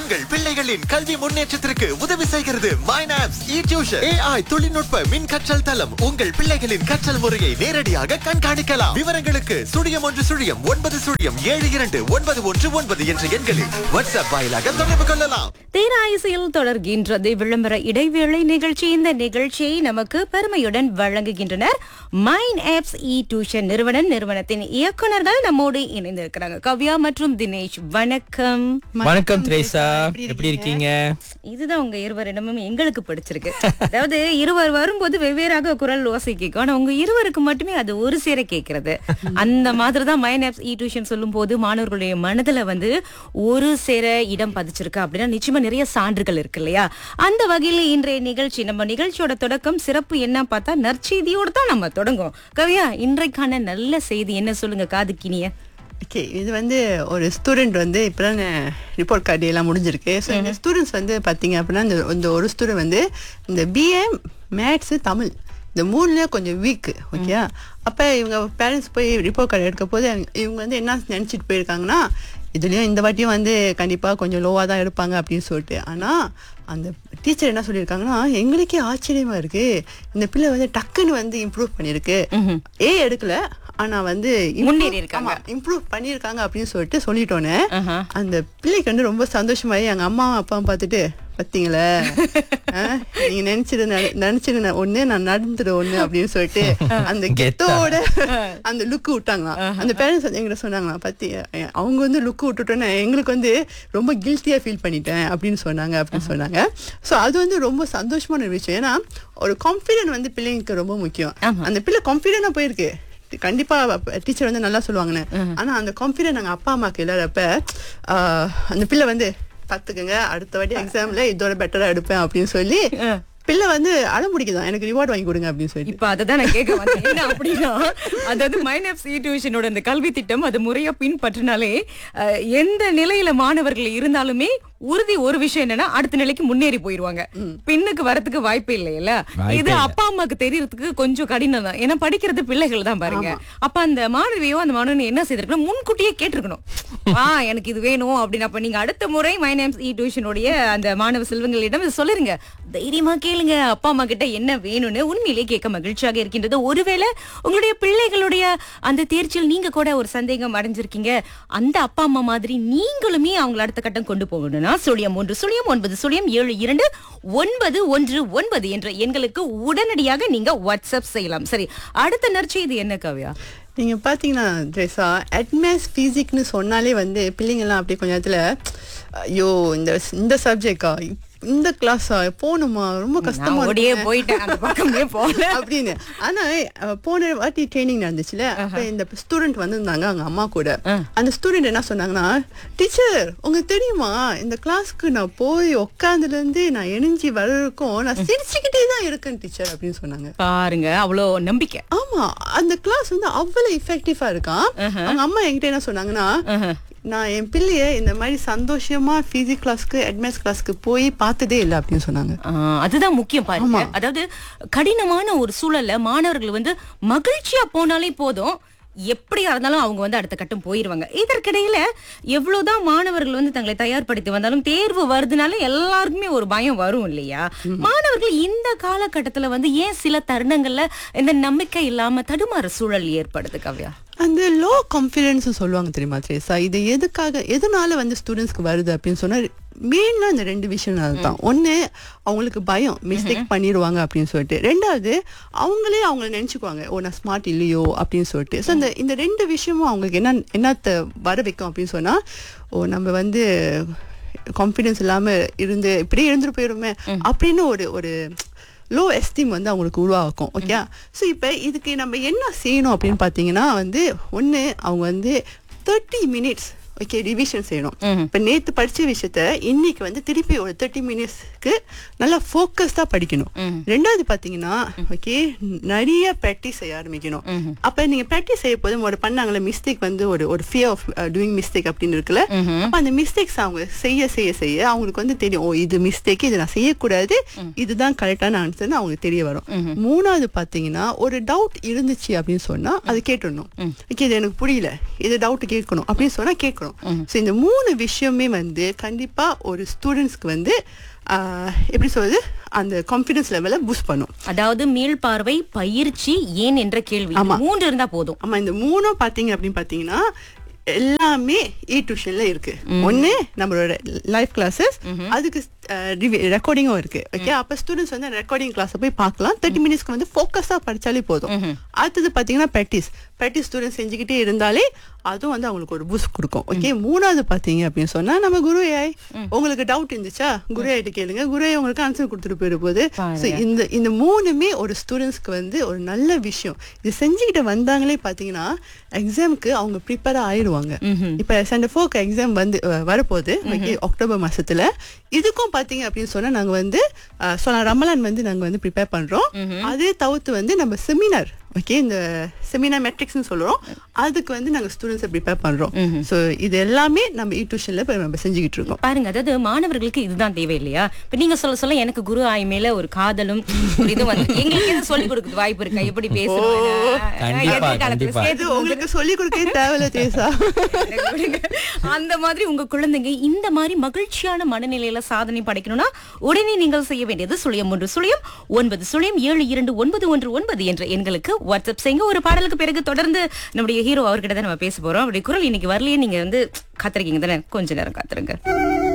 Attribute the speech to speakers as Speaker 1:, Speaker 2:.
Speaker 1: உங்கள் பிள்ளைகளின் கல்வி முன்னேற்றத்திற்கு உதவி செய்கிறது மைனாப்ஸ் இ டியூஷன் ஏஐ தொழில்நுட்ப மின் கற்றல் தளம் உங்கள் பிள்ளைகளின் கற்றல் முறையை நேரடியாக கண்காணிக்கலாம் விவரங்களுக்கு சுழியம் ஒன்று சுழியம் ஒன்பது சுழியம் ஏழு இரண்டு ஒன்பது ஒன்று ஒன்பது என்ற எண்களில் வாட்ஸ்அப் வாயிலாக தொடர்பு கொள்ளலாம்
Speaker 2: தேராயசியில் தொடர்கின்றது விளம்பர இடைவேளை நிகழ்ச்சி இந்த நிகழ்ச்சியை நமக்கு பெருமையுடன் வழங்குகின்றனர் மைன் ஆப்ஸ் இ டியூஷன் நிறுவனம் நிறுவனத்தின் இயக்குனர்கள் நம்மோடு இணைந்திருக்கிறாங்க கவ்யா மற்றும் தினேஷ் வணக்கம்
Speaker 3: வணக்கம் திரேசா எப்படி இருக்கீங்க
Speaker 2: இதுதான் உங்க இருவரிடமும் எங்களுக்கு பிடிச்சிருக்கு அதாவது இருவர் வரும்போது வெவ்வேறாக குரல் ஓசை கேட்கும் ஆனா உங்க இருவருக்கு மட்டுமே அது ஒரு சேர கேட்கிறது அந்த மாதிரி தான் மைன் ஆப்ஸ் இ டியூஷன் சொல்லும் போது மாணவர்களுடைய மனதுல வந்து ஒரு சேர இடம் பதிச்சிருக்கு அப்படின்னா நிச்சயமா நிறைய சான்றுகள் இருக்கு இல்லையா அந்த வகையில இன்றைய நிகழ்ச்சி நம்ம நிகழ்ச்சியோட தொடக்கம் சிறப்பு என்ன பார்த்தா நற்செய்தியோட தான் நம்ம தொடங்கும் கவியா இன்றைக்கான நல்ல செய்தி என்ன சொல்லுங்க காதுக்கினிய
Speaker 4: ஓகே இது வந்து ஒரு ஸ்டூடெண்ட் வந்து இப்போதான் ரிப்போர்ட் கார்டு எல்லாம் முடிஞ்சிருக்கு ஸோ இந்த ஸ்டூடெண்ட்ஸ் வந்து பார்த்தீங்க அப்படின்னா இந்த இந்த ஒரு ஸ்டூடெண்ட் வந்து இந்த பிஏ மேத்ஸு தமிழ் இந்த மூணுலேயே கொஞ்சம் வீக்கு ஓகே அப்போ இவங்க பேரண்ட்ஸ் போய் ரிப்போர்ட் கார்டு எடுக்க போது இவங்க வந்து என்ன நினச்சிட்டு போயிருக்காங்கன்னா இதுலேயும் இந்த வாட்டியும் வந்து கண்டிப்பாக கொஞ்சம் லோவாக தான் எடுப்பாங்க அப்படின்னு சொல்லிட்டு ஆனால் அந்த டீச்சர் என்ன சொல்லியிருக்காங்கன்னா எங்களுக்கே ஆச்சரியமா இருக்கு இந்த பிள்ளை வந்து டக்குன்னு வந்து இம்ப்ரூவ் பண்ணியிருக்கு ஏ எடுக்கல ஆனா வந்து
Speaker 2: முன்னேறி இருக்காங்க.
Speaker 4: இம்ப்ரூவ் பண்ணியிருக்காங்க அப்படின்னு சொல்லிட்டு சொல்லிட்டோன்னே
Speaker 2: ஆஹா.
Speaker 4: அந்த பிள்ளைக்கு வந்து ரொம்ப சந்தோஷமாயி எங்க அம்மா அப்பா பார்த்துட்டு பாத்தீங்களா ஆ, நீங்க நினைச்சிரு நினைச்சிரு ஒண்ணு நான் நடந்துடு ஒண்ணு அப்படின்னு சொல்லிட்டு அந்த கெத்தோட அந்த லுக்கு விட்டாங்களாம் அந்த பேரண்ட்ஸ் வந்து எங்கிட்ட சொன்னாங்களாம் பத்தி அஹ், அவங்க வந்து லுக்கு விட்டுட்டோன்னே எங்களுக்கு வந்து ரொம்ப கில்ட்டியா ஃபீல் பண்ணிட்டேன் அப்படின்னு சொன்னாங்க அப்படின்னு சொன்னாங்க ஸோ அது வந்து ரொம்ப சந்தோஷமான ஒரு விஷயம் ஏன்னா ஒரு கான்ஃபிடென்ட் வந்து பிள்ளைங்களுக்கு ரொம்ப முக்கியம் அந்த பிள்ளை கான்ஃபிடென்டா போயிருக்கு கண்டிப்பா டீச்சர் வந்து நல்லா சொல்லுவாங்கன்னு ஆனா அந்த கான்ஃபிடென்ட் நாங்க அப்பா அம்மாக்கு இல்லாதப்ப ஆஹ், அந்த பிள்ளை வந்து பாத்துக்கங்க அடுத்த வாட்டி எக்ஸாம்ல இதோட பெட்டரா எடுப்பேன் அப்படின்னு சொல்லி பிள்ளை வந்து அடம் பிடிக்குதான் எனக்கு ரிவார்ட் வாங்கி கொடுங்க அப்படின்னு சொல்லி
Speaker 2: இப்ப அததான் நான் கேட்க வந்தேன் என்ன அப்படின்னா அதாவது மைனப் டியூஷனோட அந்த கல்வி திட்டம் அது முறையா பின்பற்றினாலே அஹ், எந்த நிலையில மாணவர்கள் இருந்தாலுமே உறுதி ஒரு விஷயம் என்னன்னா அடுத்த நிலைக்கு முன்னேறி போயிருவாங்க பின்னுக்கு வரதுக்கு வாய்ப்பே இல்லையில இது அப்பா அம்மாக்கு தெரியறதுக்கு கொஞ்சம் கடினம் தான் ஏன்னா படிக்கிறது பிள்ளைகள் தான் பாருங்க அப்ப அந்த மாணவியோ அந்த மாணவன் என்ன செய்திருக்கணும் முன்கூட்டியே கேட்டிருக்கணும் ஆ எனக்கு இது வேணும் அப்படின்னு அப்ப நீங்க அடுத்த முறை மைனம்ஸ் இ டியூஷனுடைய அந்த மாணவ செல்வங்களிடம் இதை சொல்லிருங்க தைரியமா கேளுங்க அப்பா அம்மா கிட்ட என்ன வேணும்னு உண்மையிலேயே கேட்க மகிழ்ச்சியாக இருக்கின்றது ஒருவேளை உங்களுடைய பிள்ளைகளுடைய அந்த தேர்ச்சியில் நீங்க கூட ஒரு சந்தேகம் அடைஞ்சிருக்கீங்க அந்த அப்பா அம்மா மாதிரி நீங்களுமே அவங்கள அடுத்த கட்டம் கொண்டு போகணும்னா சுழியம் ஒன்று சுழியம் ஒன்பது சுழியம் ஏழு இரண்டு ஒன்பது ஒன்று ஒன்பது என்ற எண்களுக்கு உடனடியாக நீங்க வாட்ஸ்அப் செய்யலாம் சரி அடுத்த நற்செய்தி என்ன கவ்யா
Speaker 4: நீங்க பாத்தீங்கன்னா ட்ரெஸ்ஸா அட்மாஸ் பிசிக்னு சொன்னாலே வந்து பிள்ளைங்கெல்லாம் அப்படியே கொஞ்ச நேரத்துல ஐயோ இந்த இந்த சப்ஜெக்டா இந்த கிளாஸா போகணுமா ரொம்ப கஷ்டமா
Speaker 2: நான் ஓடியே
Speaker 4: இருக்குமே.
Speaker 2: போயிட்டேன் அந்த பக்கமே போகல
Speaker 4: அப்படின்னு ஆனா அஹ், போன வாட்டி ட்ரைனிங் நடந்துச்சுல அப்ப இந்த ஸ்டூடெண்ட் வந்திருந்தாங்க அவங்க அம்மா கூட அந்த ஸ்டூடெண்ட் என்ன சொன்னாங்கன்னா டீச்சர் உங்களுக்கு தெரியுமா இந்த கிளாஸ்க்கு நான் போய் உட்காந்துல இருந்து நான் எணிஞ்சி வர்றதுக்கும் நான் சிரிச்சுக்கிட்டே தான் இருக்கேன் டீச்சர் அப்படின்னு சொன்னாங்க
Speaker 2: பாருங்க அவ்வளோ நம்பிக்கை
Speaker 4: ஆமா அந்த கிளாஸ் வந்து அவ்வளவு இஃபெக்டிவா இருக்கான் அவங்க அம்மா என்கிட்ட என்ன சொன்னாங்கன்னா நான் என் பிள்ளைய இந்த மாதிரி சந்தோஷமா பிசிக்ஸ் கிளாஸ்க்கு அட்வான்ஸ் கிளாஸ்க்கு போய் பார்த்ததே இல்லை அப்படின்னு சொன்னாங்க
Speaker 2: ஆ, அதுதான் முக்கியம் பாருங்க அதாவது கடினமான ஒரு சூழல்ல மாணவர்கள் வந்து மகிழ்ச்சியா போனாலே போதும் எப்படியா இருந்தாலும் அவங்க வந்து அடுத்த கட்டம் போயிருவாங்க இதற்கிடையில எவ்வளவுதான் மாணவர்கள் வந்து தங்களை தயார்படுத்தி வந்தாலும் தேர்வு வருதுனால எல்லாருக்குமே ஒரு பயம் வரும் இல்லையா மாணவர்கள் இந்த காலகட்டத்துல வந்து ஏன் சில தருணங்கள்ல இந்த நம்பிக்கை இல்லாம தடுமாற சூழல் ஏற்படுது கவ்யா
Speaker 4: அந்த லோ கான்ஃபிடன்ஸ் சொல்லுவாங்க தெரியுமா த்ரேசா இது எதுக்காக எதனால வந்து ஸ்டூடெண்ட்ஸ்க்கு வருது அப்படின்னு சொன்னா மெயினா இந்த ரெண்டு விஷயம்னால தான் ஒண்ணு அவங்களுக்கு பயம் மிஸ்டேக் பண்ணிடுவாங்க அப்படின்னு சொல்லிட்டு ரெண்டாவது அவங்களே அவங்கள நினைச்சுக்குவாங்க ஓ நான் ஸ்மார்ட் இல்லையோ அப்படின்னு சொல்லிட்டு ஸோ இந்த இந்த ரெண்டு விஷயமும் அவங்களுக்கு என்ன என்னத்த வர வைக்கும் அப்படின்னு சொன்னா ஓ நம்ம வந்து கான்ஃபிடன்ஸ் இல்லாம இருந்து இப்படியே இருந்துட்டு போயிருமே அப்படின்னு ஒரு ஒரு லோ எஸ்டீம் வந்து அவங்களுக்கு உருவாக்கும் ஓகே ஸோ இப்போ இதுக்கு நம்ம என்ன செய்யணும் அப்படின்னு பார்த்தீங்கன்னா வந்து ஒன்று அவங்க வந்து தேர்ட்டி மினிட்ஸ் ஓகே ரிவிஷன் செய்யணும் இப்போ நேற்று படிச்ச விஷயத்த இன்னைக்கு வந்து திருப்பி ஒரு தேர்ட்டி மினிட்ஸ்க்கு நல்லா ஃபோக்கஸ்டாக படிக்கணும் ரெண்டாவது பார்த்தீங்கன்னா ஓகே நிறைய ப்ராக்டிஸ் செய்ய ஆரம்பிக்கணும் அப்போ நீங்கள் ப்ராக்டிஸ் செய்ய போது ஒரு பண்ணாங்களே மிஸ்டேக் வந்து ஒரு ஒரு ஃபியர் ஆஃப் டூயிங் மிஸ்டேக் அப்படின்னு இருக்குல்ல அப்போ அந்த மிஸ்டேக்ஸ் அவங்க செய்ய செய்ய செய்ய அவங்களுக்கு வந்து தெரியும் ஓ இது மிஸ்டேக் இது நான் செய்யக்கூடாது இதுதான் கரெக்டான ஆன்சர்னு அவங்களுக்கு தெரிய வரும் மூணாவது பார்த்தீங்கன்னா ஒரு டவுட் இருந்துச்சு அப்படின்னு சொன்னா அது கேட்டுடணும் ஓகே இது எனக்கு புரியல இது டவுட் கேட்கணும் அப்படின்னு சொன்னா கேட்கணும் இருக்கணும் ஸோ இந்த மூணு விஷயமே வந்து கண்டிப்பா ஒரு ஸ்டூடெண்ட்ஸ்க்கு வந்து ஆஹ், எப்படி சொல்றது அந்த கான்ஃபிடன்ஸ் லெவலை பூஸ்ட் பண்ணும்
Speaker 2: அதாவது மீள்பார்வை பயிற்சி ஏன் என்ற கேள்வி இது
Speaker 4: ஆமா.
Speaker 2: மூன்று இருந்தா போதும்
Speaker 4: ஆமா இந்த மூணும் பாத்தீங்க அப்படின்னு பாத்தீங்கன்னா எல்லாமே இ டியூஷன்ல இருக்கு ஒண்ணு நம்மளோட லைவ் கிளாஸஸ் அதுக்கு ரெக்கார்டிங்கும் இருக்கு ஓகே அப்ப ஸ்டூடெண்ட்ஸ் வந்து ரெக்கார்டிங் கிளாஸ் போய் பார்க்கலாம் தேர்ட்டி மினிட்ஸ்க்கு வந்து ஃபோக்கஸா படிச்சாலே போதும் அடுத்தது பாத்தீங்கன்னா ப்ராக்டிஸ் ப்ராக்டிஸ் ஸ்டூடெண்ட்ஸ் செஞ்சுக்கிட்டே இருந்தாலே அதுவும் வந்து அவங்களுக்கு ஒரு பூஸ்ட் கொடுக்கும் ஓகே மூணாவது பாத்தீங்க அப்படின்னு சொன்னா நம்ம குரு ஏஐ உங்களுக்கு டவுட் இருந்துச்சா குரு ஐட்டு கேளுங்க குரு AI உங்களுக்கு ஆன்சர் கொடுத்துட்டு போயிட போகுது So, இந்த இந்த மூணுமே ஒரு ஸ்டூடெண்ட்ஸ்க்கு வந்து ஒரு நல்ல விஷயம் இது செஞ்சுக்கிட்டு வந்தாங்களே பாத்தீங்கன்னா எக்ஸாம்க்கு அவங்க ப்ரிப்பேர் ஆயிடுவாங்க இப்ப சண்டே ஃபோக் எக்ஸாம் வந்து அஹ், வரப்போகுது ஓகே அக்டோபர் மாசத்துல இதுக்கும் பாத்தீங்க அப்படின்னு சொன்னா நாங்க வந்து அஹ், சொல்லலாம் ரமலான் வந்து நாங்க வந்து ப்ரிப்பேர் பண்றோம் அதே தவிர்த்து வந்து நம்ம செமினார் ஓகே இந்த செமினார் மெட்ரிக்ஸ்னு சொல்றோம் அதுக்கு வந்து நாங்க ஸ்டூடெண்ட்ஸை ப்ரிப்பேர் பண்றோம் ஸோ இது எல்லாமே நம்ம இ டியூஷன்ல இப்போ நம்ம செஞ்சுக்கிட்டு இருக்கோம்
Speaker 2: பாருங்க அதாவது மாணவர்களுக்கு இதுதான் தேவை இல்லையா இப்ப நீங்க சொல்ல சொல்ல எனக்கு குரு ஆய் மேல ஒரு காதலும் ஒரு இது வந்து எங்களுக்கு எதுவும் சொல்லி கொடுக்குது வாய்ப்பு இருக்கா எப்படி பேசணும்
Speaker 3: கண்டிப்பா, கண்டிப்பா.
Speaker 4: இது உங்களுக்கு சொல்லி கொடுக்கவே தேவையில்ல தேசா
Speaker 2: அந்த மாதிரி உங்க குழந்தைங்க இந்த மாதிரி மகிழ்ச்சியான மனநிலையில சாதனை படைக்கணும்னா உடனே நீங்கள் செய்ய வேண்டியது சுழியம் ஒன்று சுழியம் ஒன்பது சுழியம் ஏழு இரண்டு ஒன்பது ஒன்று ஒன்பது என்ற எண்களுக்கு வாட்ஸ்அப் செய்யுங்க ஒரு பாடலுக்கு பிறகு தொடர்ந்து நம்முடைய ஹீரோ அவர்கிட்ட தான் நம்ம பேச போறோம் அவருடைய குரல் இன்னைக்கு வரலையே நீங்க வந்து காத்திருக்கீங்க தானே கொஞ்ச நேரம் காத்திருங்க